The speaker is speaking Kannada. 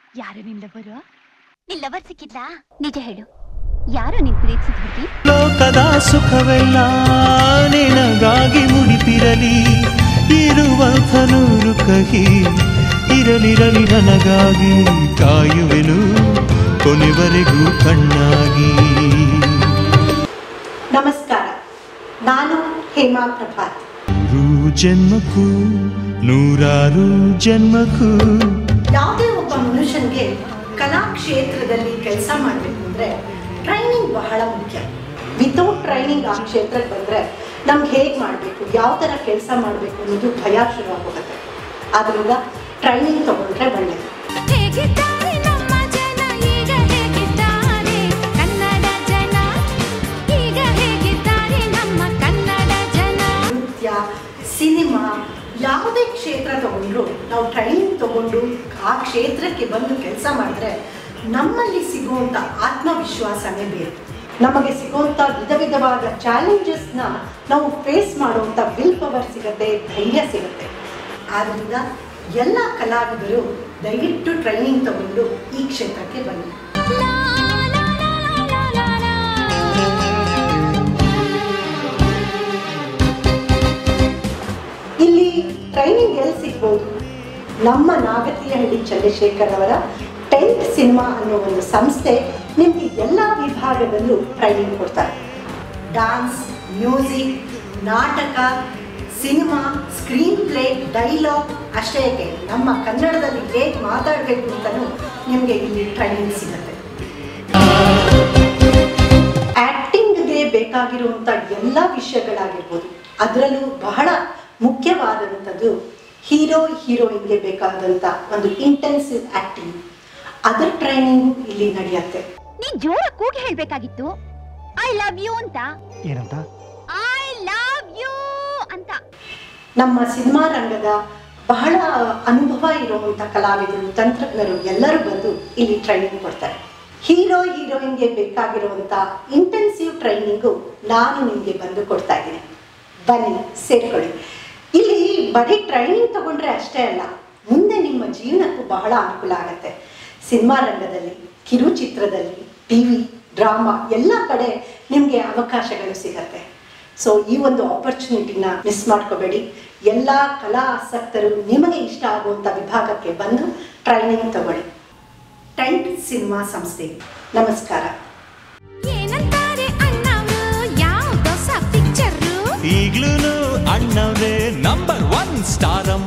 ಯಾರು ನಿನ್ ಲವರು ನಿನ್ ಲವರ್ ಸಿಕ್ಕಿದ್ಲಾ ನಿಜ ಹೇಳು ಯಾರು ನಿನ್ ಪ್ರೀತಿಸಿದ ಹುಡುಗಿ ಲೋಕದ ಸುಖವೆಲ್ಲ ನಿನಗಾಗಿ ಮುಡಿಪಿರಲಿ ಇರುವಂಥ ನೂರು ಕಹಿ ಇರಲಿರಲಿ ನನಗಾಗಿ ಕಾಯುವೆನು ಕೊನೆವರೆಗೂ ಕಣ್ಣಾಗಿ ನಮಸ್ಕಾರ ನಾನು ಹೇಮಾ ಪ್ರಭಾತ್ ನೂರು ಜನ್ಮಕ್ಕೂ ನೂರಾರು ಜನ್ಮಕ್ಕೂ ಯಾವುದೇ ಒಬ್ಬ ಮನುಷ್ಯನಿಗೆ ಕಲಾ ಕ್ಷೇತ್ರದಲ್ಲಿ ಕೆಲಸ ಮಾಡಬೇಕು ಅಂದರೆ ಟ್ರೈನಿಂಗ್ ಬಹಳ ಮುಖ್ಯ ವಿತೌಟ್ ಟ್ರೈನಿಂಗ್ ಆ ಕ್ಷೇತ್ರಕ್ಕೆ ಬಂದರೆ ನಮ್ಗೆ ಹೇಗೆ ಮಾಡಬೇಕು ಯಾವ ಥರ ಕೆಲಸ ಮಾಡಬೇಕು ಅನ್ನೋದು ಭಯ ಶುರುವಾಗೋಗುತ್ತೆ ಆದ್ದರಿಂದ ಟ್ರೈನಿಂಗ್ ತಗೊಂಡ್ರೆ ಒಳ್ಳೆಯದು ಹೇಗಿದ್ದಾರೆ ನಮ್ಮ ಜನ ಈಗ ಹೇಗಿದ್ದಾರೆ ಕನ್ನಡ ಜನ ಈಗ ಹೇಗಿದ್ದಾರೆ ನಮ್ಮ ಕನ್ನಡ ಜನ ನೃತ್ಯ ಸಿನಿಮಾ ಯಾವುದೇ ಕ್ಷೇತ್ರ ತಗೊಂಡ್ರು ನಾವು ಟ್ರೈನಿಂಗ್ ತಗೊಂಡು ಆ ಕ್ಷೇತ್ರಕ್ಕೆ ಬಂದು ಕೆಲಸ ಮಾಡಿದ್ರೆ ನಮ್ಮಲ್ಲಿ ಸಿಗುವಂಥ ಆತ್ಮವಿಶ್ವಾಸನೇ ಬೇರೆ ನಮಗೆ ಸಿಗುವಂಥ ವಿಧ ವಿಧವಾದ ಚಾಲೆಂಜಸ್ನ ನಾವು ಫೇಸ್ ಮಾಡುವಂಥ ವಿಲ್ ಪವರ್ ಸಿಗುತ್ತೆ ಧೈರ್ಯ ಸಿಗುತ್ತೆ ಆದ್ದರಿಂದ ಎಲ್ಲ ಕಲಾವಿದರು ದಯವಿಟ್ಟು ಟ್ರೈನಿಂಗ್ ತಗೊಂಡು ಈ ಕ್ಷೇತ್ರಕ್ಕೆ ಬನ್ನಿ ಲಾ, ಲಾ, ಲಾ, ಲಾ, ಲಾ, ಲಾ. ಇಲ್ಲಿ ಟ್ರೈನಿಂಗ್ ಎಲ್ಲಿ ಸಿಗ್ಬೋದು ನಮ್ಮ ನಾಗತಿಯಹಳ್ಳಿ ಚಂದ್ರಶೇಖರ್ ಅವರ ಟೆಂತ್ ಸಿನಿಮಾ ಅನ್ನೋ ಒಂದು ಸಂಸ್ಥೆ ನಿಮಗೆ ಎಲ್ಲ ವಿಭಾಗದಲ್ಲೂ ಟ್ರೈನಿಂಗ್ ಕೊಡ್ತಾರೆ ಡಾನ್ಸ್ ಮ್ಯೂಸಿಕ್ ನಾಟಕ ಸಿನಿಮಾ ಸ್ಕ್ರೀನ್ ಪ್ಲೇ ಡೈಲಾಗ್ ಅಷ್ಟೇ ಯಾಕೆ ನಮ್ಮ ಕನ್ನಡದಲ್ಲಿ ಹೇಗೆ ಮಾತಾಡಬೇಕು ಅಂತಲೂ ನಿಮಗೆ ಇಲ್ಲಿ ಟ್ರೈನಿಂಗ್ ಸಿಗುತ್ತೆ ಆಕ್ಟಿಂಗ್ಗೆ ಬೇಕಾಗಿರುವಂಥ ಎಲ್ಲ ವಿಷಯಗಳಾಗಿರ್ಬೋದು ಅದರಲ್ಲೂ ಬಹಳ ಮುಖ್ಯವಾದಂಥದ್ದು ಹೀರೋ ಹೀರೋಯಿನ್ಗೆ ಬೇಕಾದಂಥ ಒಂದು ಇಂಟೆನ್ಸಿವ್ ಆಕ್ಟಿಂಗ್ ಅದರ ಟ್ರೈನಿಂಗು ಇಲ್ಲಿ ನಡೆಯುತ್ತೆ ನೀನ್ ಜೋರ ಕೂಗಿ ಹೇಳ್ಬೇಕಾಗಿತ್ತು ಐ ಲವ್ ಯು ಅಂತ ಏನಂತ ಐ ಲವ್ ಯು ಅಂತ ನಮ್ಮ ಸಿನಿಮಾ ರಂಗದ ಬಹಳ ಅನುಭವ ಇರುವಂಥ ಕಲಾವಿದರು ತಂತ್ರಜ್ಞರು ಎಲ್ಲರೂ ಬಂದು ಇಲ್ಲಿ ಟ್ರೈನಿಂಗ್ ಕೊಡ್ತಾರೆ ಹೀರೋ ಹೀರೋಯಿನ್ಗೆ ಬೇಕಾಗಿರುವಂಥ ಇಂಟೆನ್ಸಿವ್ ಟ್ರೈನಿಂಗು ನಾನು ನಿಮಗೆ ಬಂದು ಕೊಡ್ತಾ ಇದ್ದೀನಿ ಬನ್ನಿ ಸೇರ್ಕೊಳ್ಳಿ ಇಲ್ಲಿ ಬರೀ ಟ್ರೈನಿಂಗ್ ತಗೊಂಡ್ರೆ ಅಷ್ಟೇ ಅಲ್ಲ ಮುಂದೆ ನಿಮ್ಮ ಜೀವನಕ್ಕೂ ಬಹಳ ಅನುಕೂಲ ಆಗುತ್ತೆ ಸಿನಿಮಾ ರಂಗದಲ್ಲಿ ಕಿರುಚಿತ್ರದಲ್ಲಿ ಟಿ ವಿ ಡ್ರಾಮಾ ಎಲ್ಲ ಕಡೆ ನಿಮಗೆ ಅವಕಾಶಗಳು ಸಿಗತ್ತೆ ಸೊ ಈ ಒಂದು ಆಪರ್ಚುನಿಟಿನ ಮಿಸ್ ಮಾಡ್ಕೋಬೇಡಿ ಎಲ್ಲ ಕಲಾ ಆಸಕ್ತರು ನಿಮಗೆ ಇಷ್ಟ ಆಗುವಂಥ ವಿಭಾಗಕ್ಕೆ ಬಂದು ಟ್ರೈನಿಂಗ್ ತಗೊಳ್ಳಿ ಟೆಂಟ್ ಸಿನಿಮಾ ಸಂಸ್ಥೆ ನಮಸ್ಕಾರ ಏನಂತಾರೆ ಅಣ್ಣವ್ರು ಯಾವ ಹೊಸ ಪಿಕ್ಚರು ಈಗ್ಲೂ ಅಣ್ಣವ್ರೆ ನಂಬರ್ ಒನ್ ಸ್ಟಾರ್ ಅಮ್ಮ